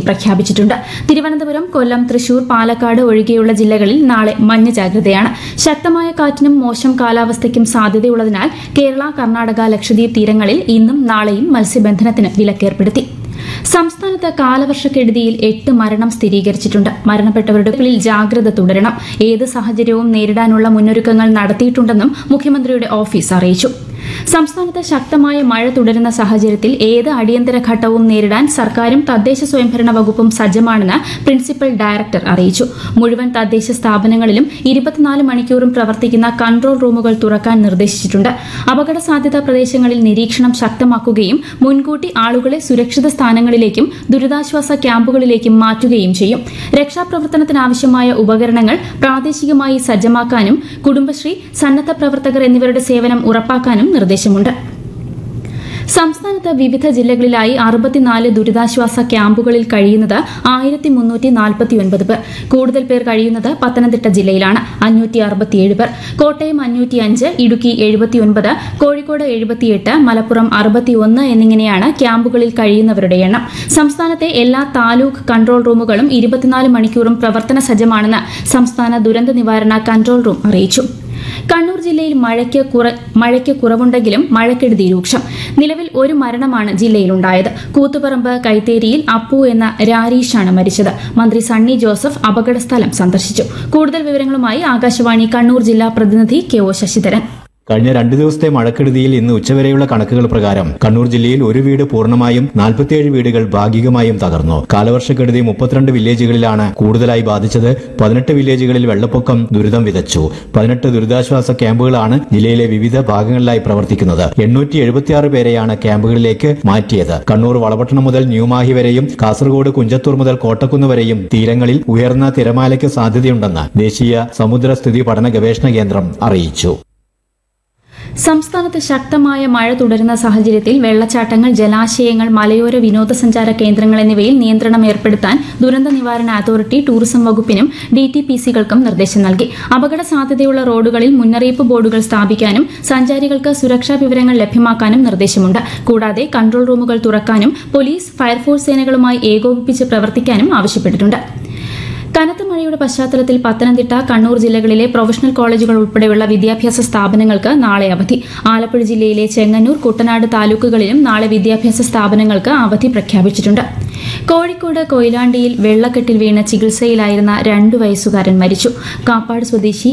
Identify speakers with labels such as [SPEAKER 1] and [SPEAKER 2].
[SPEAKER 1] പ്രഖ്യാപിച്ചിട്ടുണ്ട് തിരുവനന്തപുരം കൊല്ലം തൃശൂർ പാലക്കാട് ഒഴികെയുള്ള ജില്ലകളിൽ നാളെ മഞ്ഞ ജാഗ്രതയാണ് ശക്തമായ കാറ്റിനും മോശം കാലാവസ്ഥയ്ക്കും സാധ്യതയുള്ളതിനാൽ കേരള കർണാടക ലക്ഷദ്വീപ് തീരങ്ങളിൽ ഇന്നും നാളെയും മത്സ്യബന്ധനത്തിന് വിലക്കേർപ്പെടുത്തി സംസ്ഥാനത്ത് കാലവർഷക്കെടുതിയിൽ എട്ട് മരണം സ്ഥിരീകരിച്ചിട്ടുണ്ട് മരണപ്പെട്ടവരുടെ കളിൽ ജാഗ്രത തുടരണം ഏത് സാഹചര്യവും നേരിടാനുള്ള മുന്നൊരുക്കങ്ങൾ നടത്തിയിട്ടുണ്ടെന്നും മുഖ്യമന്ത്രിയുടെ ഓഫീസ് അറിയിച്ചു സംസ്ഥാനത്ത് ശക്തമായ മഴ തുടരുന്ന സാഹചര്യത്തിൽ ഏത് അടിയന്തര ഘട്ടവും നേരിടാൻ സർക്കാരും തദ്ദേശ സ്വയംഭരണ വകുപ്പും സജ്ജമാണെന്ന് പ്രിൻസിപ്പൽ ഡയറക്ടർ അറിയിച്ചു മുഴുവൻ തദ്ദേശ സ്ഥാപനങ്ങളിലും ഇരുപത്തിനാല് മണിക്കൂറും പ്രവർത്തിക്കുന്ന കൺട്രോൾ റൂമുകൾ തുറക്കാൻ നിർദ്ദേശിച്ചിട്ടുണ്ട് അപകട സാധ്യതാ പ്രദേശങ്ങളിൽ നിരീക്ഷണം ശക്തമാക്കുകയും മുൻകൂട്ടി ആളുകളെ സുരക്ഷിത സ്ഥാനങ്ങളിലേക്കും ദുരിതാശ്വാസ ക്യാമ്പുകളിലേക്കും മാറ്റുകയും ചെയ്യും രക്ഷാപ്രവർത്തനത്തിനാവശ്യമായ ഉപകരണങ്ങൾ പ്രാദേശികമായി സജ്ജമാക്കാനും കുടുംബശ്രീ സന്നദ്ധ പ്രവർത്തകർ എന്നിവരുടെ സേവനം ഉറപ്പാക്കാനും നിർദ്ദേശമുണ്ട് സംസ്ഥാനത്ത് വിവിധ ജില്ലകളിലായി അറുപത്തിനാല് ദുരിതാശ്വാസ ക്യാമ്പുകളിൽ കഴിയുന്നത് ആയിരത്തി മുന്നൂറ്റി നാൽപ്പത്തിയൊൻപത് പേർ കൂടുതൽ പേർ കഴിയുന്നത് പത്തനംതിട്ട ജില്ലയിലാണ് അഞ്ഞൂറ്റി അറുപത്തിയേഴ് പേർ കോട്ടയം അഞ്ഞൂറ്റി അഞ്ച് ഇടുക്കി എഴുപത്തിയൊൻപത് കോഴിക്കോട് എഴുപത്തിയെട്ട് മലപ്പുറം അറുപത്തിയൊന്ന് എന്നിങ്ങനെയാണ് ക്യാമ്പുകളിൽ കഴിയുന്നവരുടെ എണ്ണം സംസ്ഥാനത്തെ എല്ലാ താലൂക്ക് കൺട്രോൾ റൂമുകളും ഇരുപത്തിനാല് മണിക്കൂറും പ്രവർത്തന സജ്ജമാണെന്ന് സംസ്ഥാന ദുരന്ത നിവാരണ കൺട്രോൾ റൂം അറിയിച്ചു കണ്ണൂർ ജില്ലയിൽ മഴയ്ക്ക് കുറ മഴയ്ക്ക് കുറവുണ്ടെങ്കിലും മഴക്കെടുതി രൂക്ഷം നിലവിൽ ഒരു മരണമാണ് ജില്ലയിലുണ്ടായത് കൂത്തുപറമ്പ് കൈത്തേരിയിൽ അപ്പു എന്ന രാരീഷാണ് മരിച്ചത് മന്ത്രി സണ്ണി ജോസഫ് അപകടസ്ഥലം സന്ദർശിച്ചു കൂടുതൽ വിവരങ്ങളുമായി ആകാശവാണി കണ്ണൂർ ജില്ലാ പ്രതിനിധി കെ ഒ ശശിധരൻ
[SPEAKER 2] കഴിഞ്ഞ രണ്ടു ദിവസത്തെ മഴക്കെടുതിയിൽ ഇന്ന് ഉച്ചവരെയുള്ള കണക്കുകൾ പ്രകാരം കണ്ണൂർ ജില്ലയിൽ ഒരു വീട് പൂർണ്ണമായും നാൽപ്പത്തിയേഴ് വീടുകൾ ഭാഗികമായും തകർന്നു കാലവർഷക്കെടുതി മുപ്പത്തിരണ്ട് വില്ലേജുകളിലാണ് കൂടുതലായി ബാധിച്ചത് പതിനെട്ട് വില്ലേജുകളിൽ വെള്ളപ്പൊക്കം ദുരിതം വിതച്ചു പതിനെട്ട് ദുരിതാശ്വാസ ക്യാമ്പുകളാണ് ജില്ലയിലെ വിവിധ ഭാഗങ്ങളിലായി പ്രവർത്തിക്കുന്നത് എണ്ണൂറ്റി എഴുപത്തിയാറ് പേരെയാണ് ക്യാമ്പുകളിലേക്ക് മാറ്റിയത് കണ്ണൂർ വളപട്ടണം മുതൽ ന്യൂമാഹി വരെയും കാസർഗോഡ് കുഞ്ചത്തൂർ മുതൽ കോട്ടക്കുന്ന് വരെയും തീരങ്ങളിൽ ഉയർന്ന തിരമാലയ്ക്ക് സാധ്യതയുണ്ടെന്ന് ദേശീയ സമുദ്രസ്ഥിതി പഠന ഗവേഷണ കേന്ദ്രം അറിയിച്ചു
[SPEAKER 1] സംസ്ഥാനത്ത് ശക്തമായ മഴ തുടരുന്ന സാഹചര്യത്തിൽ വെള്ളച്ചാട്ടങ്ങൾ ജലാശയങ്ങൾ മലയോര വിനോദസഞ്ചാര കേന്ദ്രങ്ങൾ എന്നിവയിൽ നിയന്ത്രണം ഏർപ്പെടുത്താൻ ദുരന്ത നിവാരണ അതോറിറ്റി ടൂറിസം വകുപ്പിനും ഡി ടി പി സികൾക്കും നിർദ്ദേശം നൽകി അപകട സാധ്യതയുള്ള റോഡുകളിൽ മുന്നറിയിപ്പ് ബോർഡുകൾ സ്ഥാപിക്കാനും സഞ്ചാരികൾക്ക് സുരക്ഷാ വിവരങ്ങൾ ലഭ്യമാക്കാനും നിർദ്ദേശമുണ്ട് കൂടാതെ കൺട്രോൾ റൂമുകൾ തുറക്കാനും പോലീസ് ഫയർഫോഴ്സ് സേനകളുമായി ഏകോപിപ്പിച്ച് പ്രവർത്തിക്കാനും ആവശ്യപ്പെട്ടിട്ടുണ്ട് കനത്ത മഴയുടെ പശ്ചാത്തലത്തിൽ പത്തനംതിട്ട കണ്ണൂർ ജില്ലകളിലെ പ്രൊഫഷണൽ കോളേജുകൾ ഉൾപ്പെടെയുള്ള വിദ്യാഭ്യാസ സ്ഥാപനങ്ങൾക്ക് നാളെ അവധി ആലപ്പുഴ ജില്ലയിലെ ചെങ്ങന്നൂർ കുട്ടനാട് താലൂക്കുകളിലും നാളെ വിദ്യാഭ്യാസ സ്ഥാപനങ്ങൾക്ക് അവധി പ്രഖ്യാപിച്ചിട്ടുണ്ട് കോഴിക്കോട് കൊയിലാണ്ടിയിൽ വെള്ളക്കെട്ടിൽ വീണ് ചികിത്സയിലായിരുന്ന രണ്ടു വയസ്സുകാരൻ മരിച്ചു കാപ്പാട് സ്വദേശി